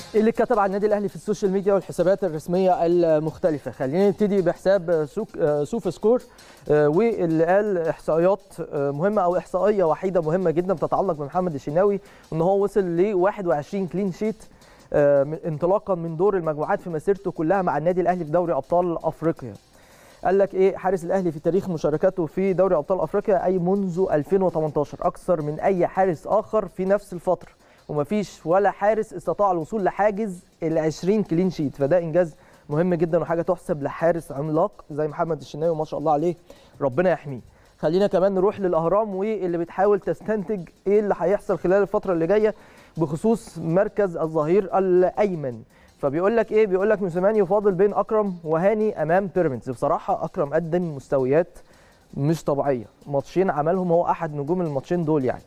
اللي كتب عن النادي الاهلي في السوشيال ميديا والحسابات الرسميه المختلفه خلينا نبتدي بحساب سوك سوف سكور واللي قال احصائيات مهمه او احصائيه وحيده مهمه جدا بتتعلق بمحمد الشناوي ان هو وصل ل 21 كلين شيت انطلاقا من دور المجموعات في مسيرته كلها مع النادي الاهلي في دوري ابطال افريقيا قال لك ايه حارس الاهلي في تاريخ مشاركته في دوري ابطال افريقيا اي منذ 2018 اكثر من اي حارس اخر في نفس الفتره ومفيش ولا حارس استطاع الوصول لحاجز ال 20 كلين شيت فده انجاز مهم جدا وحاجه تحسب لحارس عملاق زي محمد الشناوي ما شاء الله عليه ربنا يحميه خلينا كمان نروح للاهرام واللي بتحاول تستنتج ايه اللي هيحصل خلال الفتره اللي جايه بخصوص مركز الظهير الايمن فبيقول لك ايه بيقول لك موسيماني يفاضل بين اكرم وهاني امام بيراميدز بصراحه اكرم قدم مستويات مش طبيعيه ماتشين عملهم هو احد نجوم الماتشين دول يعني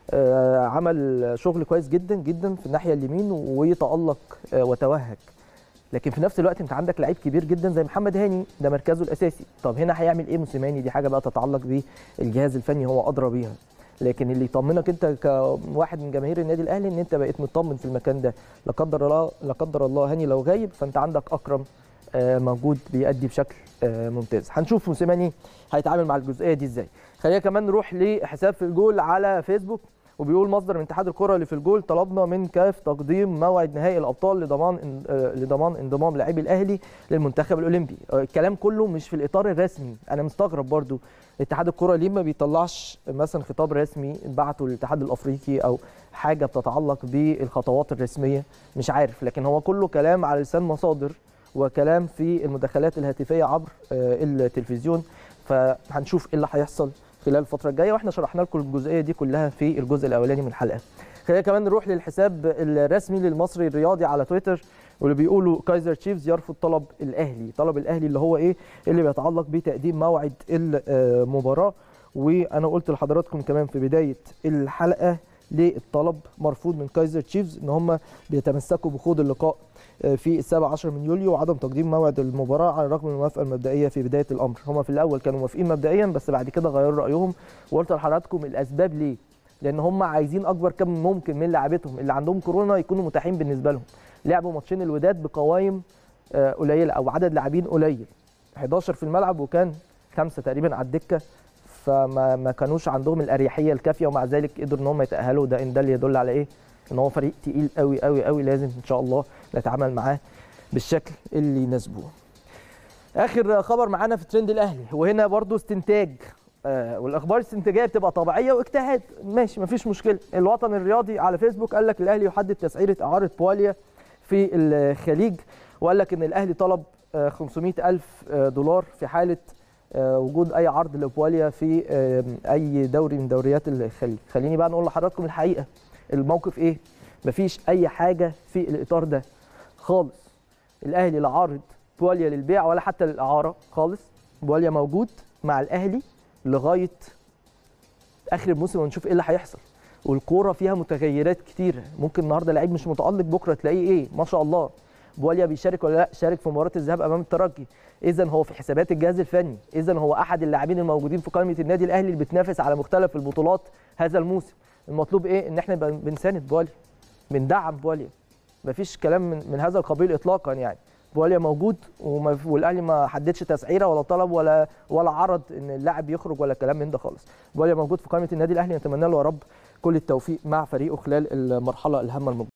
آه عمل شغل كويس جدا جدا في الناحيه اليمين ويتالق آه وتوهج لكن في نفس الوقت انت عندك لعيب كبير جدا زي محمد هاني ده مركزه الاساسي طب هنا هيعمل ايه موسيماني دي حاجه بقى تتعلق بالجهاز الفني هو ادرى بيها لكن اللي يطمنك انت كواحد من جماهير النادي الاهلي ان انت بقيت مطمن في المكان ده لا قدر الله لا قدر الله هاني لو غايب فانت عندك اكرم آه موجود بيأدي بشكل ممتاز هنشوف موسيماني هيتعامل مع الجزئيه دي ازاي خلينا كمان نروح لحساب في الجول على فيسبوك وبيقول مصدر من اتحاد الكره اللي في الجول طلبنا من كاف تقديم موعد نهائي الابطال لضمان لضمان انضمام لاعبي الاهلي للمنتخب الاولمبي الكلام كله مش في الاطار الرسمي انا مستغرب برضو اتحاد الكره ليه ما بيطلعش مثلا خطاب رسمي بعته للاتحاد الافريقي او حاجه بتتعلق بالخطوات الرسميه مش عارف لكن هو كله كلام على لسان مصادر وكلام في المداخلات الهاتفيه عبر التلفزيون فهنشوف ايه اللي هيحصل خلال الفتره الجايه واحنا شرحنا لكم الجزئيه دي كلها في الجزء الاولاني من الحلقه خلينا كمان نروح للحساب الرسمي للمصري الرياضي على تويتر واللي بيقولوا كايزر تشيفز يرفض طلب الاهلي طلب الاهلي اللي هو ايه اللي بيتعلق بتقديم موعد المباراه وانا قلت لحضراتكم كمان في بدايه الحلقه ليه الطلب مرفوض من كايزر تشيفز ان هم بيتمسكوا بخوض اللقاء في السابع عشر من يوليو وعدم تقديم موعد المباراه على الرغم من الموافقه المبدئيه في بدايه الامر هم في الاول كانوا موافقين مبدئيا بس بعد كده غيروا رايهم وقلت لحضراتكم الاسباب ليه لان هم عايزين اكبر كم ممكن من لاعبتهم اللي عندهم كورونا يكونوا متاحين بالنسبه لهم لعبوا ماتشين الوداد بقوائم قليله او عدد لاعبين قليل 11 في الملعب وكان خمسه تقريبا على الدكه فما ما كانوش عندهم الاريحيه الكافيه ومع ذلك قدروا ان هم يتاهلوا ده ان ده اللي يدل على ايه ان هو فريق تقيل قوي قوي قوي لازم ان شاء الله نتعامل معاه بالشكل اللي يناسبه اخر خبر معانا في ترند الاهلي وهنا برضو استنتاج آه والاخبار الاستنتاجيه بتبقى طبيعيه واجتهاد ماشي مفيش مشكله الوطن الرياضي على فيسبوك قال لك الاهلي يحدد تسعيره اعاره بواليا في الخليج وقال لك ان الاهلي طلب آه 500 الف آه دولار في حاله وجود اي عرض لبواليا في اي دوري من دوريات الخليج خليني بقى نقول لحضراتكم الحقيقه الموقف ايه مفيش اي حاجه في الاطار ده خالص الاهلي لا عارض بواليا للبيع ولا حتى للاعاره خالص بواليا موجود مع الاهلي لغايه اخر الموسم ونشوف ايه اللي هيحصل والكوره فيها متغيرات كتيره ممكن النهارده لعيب مش متالق بكره تلاقيه ايه ما شاء الله بواليا بيشارك ولا لا شارك في مباراه الذهاب امام الترجي اذا هو في حسابات الجهاز الفني اذا هو احد اللاعبين الموجودين في قائمه النادي الاهلي اللي بتنافس على مختلف البطولات هذا الموسم المطلوب ايه ان احنا بنساند بواليا بندعم بواليا مفيش كلام من, من هذا القبيل اطلاقا يعني بواليا موجود والاهلي ما حددش تسعيره ولا طلب ولا ولا عرض ان اللاعب يخرج ولا كلام من ده خالص بواليا موجود في قائمه النادي الاهلي نتمنى له يا رب كل التوفيق مع فريقه خلال المرحله الهامه المقبله